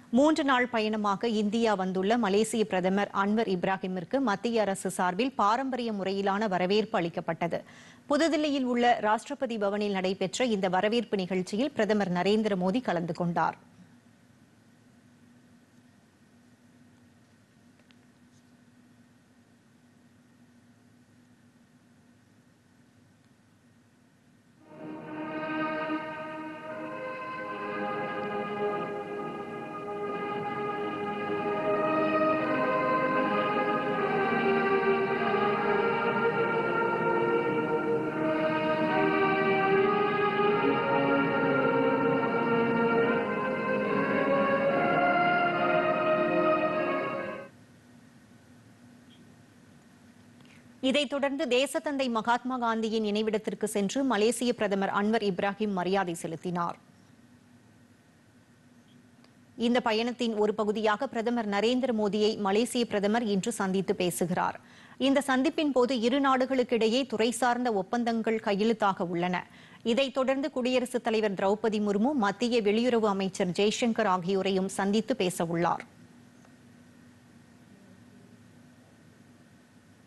மூன்று நாள் பயணமாக இந்தியா வந்துள்ள மலேசிய பிரதமர் அன்வர் இப்ராஹிமிற்கு மத்திய அரசு சார்பில் பாரம்பரிய முறையிலான வரவேற்பு அளிக்கப்பட்டது புதுதில்லியில் உள்ள ராஷ்டிரபதி பவனில் நடைபெற்ற இந்த வரவேற்பு நிகழ்ச்சியில் பிரதமர் நரேந்திர மோடி கலந்து கொண்டார் இதைத் தொடர்ந்து தேசத்தந்தை மகாத்மா காந்தியின் நினைவிடத்திற்கு சென்று மலேசிய பிரதமர் அன்வர் இப்ராஹிம் மரியாதை செலுத்தினார் இந்த பயணத்தின் ஒரு பகுதியாக பிரதமர் நரேந்திர மோடியை மலேசிய பிரதமர் இன்று சந்தித்து பேசுகிறார் இந்த சந்திப்பின் போது இரு நாடுகளுக்கிடையே துறை சார்ந்த ஒப்பந்தங்கள் கையெழுத்தாக உள்ளன இதைத் தொடர்ந்து குடியரசுத் தலைவர் திரௌபதி முர்மு மத்திய வெளியுறவு அமைச்சர் ஜெய்சங்கர் ஆகியோரையும் சந்தித்து பேச உள்ளார்